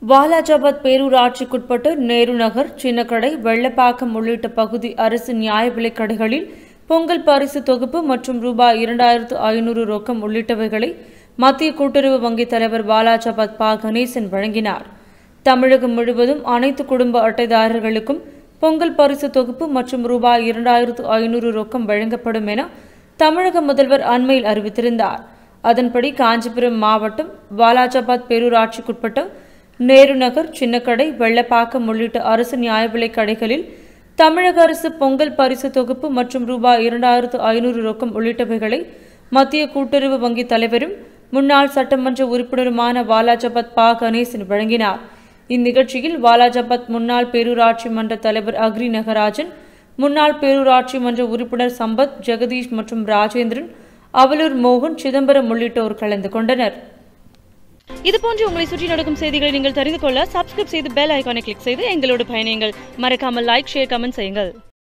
வாலாஜாபாத் பேரூராட்சிக்குட்பட்ட நேரு நகர் சின்னக்கடை வெள்ளப்பாக்கம் உள்ளிட்ட பகுதி அரசு நியாய விலைக் கடைகளில் பொங்கல் பரிசு தொகுப்பு மற்றும் ரூபாய் இரண்டாயிரத்து ஐநூறு ரொக்கம் உள்ளிட்டவைகளை மத்திய கூட்டுறவு வங்கி தலைவர் வாலாஜாபாத் பா கணேசன் வழங்கினார் தமிழகம் முழுவதும் அனைத்து குடும்ப அட்டைதாரர்களுக்கும் பொங்கல் பரிசு தொகுப்பு மற்றும் ரூபாய் இரண்டாயிரத்து ஐநூறு ரொக்கம் வழங்கப்படும் என தமிழக முதல்வர் அண்மையில் அறிவித்திருந்தார் அதன்படி காஞ்சிபுரம் மாவட்டம் வாலாஜாபாத் பேரூராட்சிக்குட்பட்ட நேரு நகர் சின்னக்கடை வெள்ளப்பாக்கம் உள்ளிட்ட அரசு நியாய விலைக் கடைகளில் தமிழக அரசு பொங்கல் பரிசு தொகுப்பு மற்றும் ரூபாய் இரண்டாயிரத்து ஐநூறு ரொக்கம் உள்ளிட்டவைகளை மத்திய கூட்டுறவு வங்கி தலைவரும் முன்னாள் சட்டமன்ற உறுப்பினருமான வாலாஜாபாத் பா கணேசன் வழங்கினார் இந்நிகழ்ச்சியில் வாலாஜாபாத் முன்னாள் பேரூராட்சி மன்ற தலைவர் அக்ரி நகராஜன் முன்னாள் பேரூராட்சி மன்ற உறுப்பினர் சம்பத் ஜெகதீஷ் மற்றும் ராஜேந்திரன் அவலூர் மோகன் சிதம்பரம் உள்ளிட்டோர் கலந்து கொண்டனர் இதுபோன்று உங்களை சுற்றி நடக்கும் செய்திகளை நீங்கள் தெரிந்து கொள்ள சப்ஸ்கிரைப் செய்து பெல் ஐகானை கிளிக் செய்து எங்களோடு பயணியுங்கள் மறக்காமல் லைக் ஷேர் கமெண்ட் செய்யுங்கள்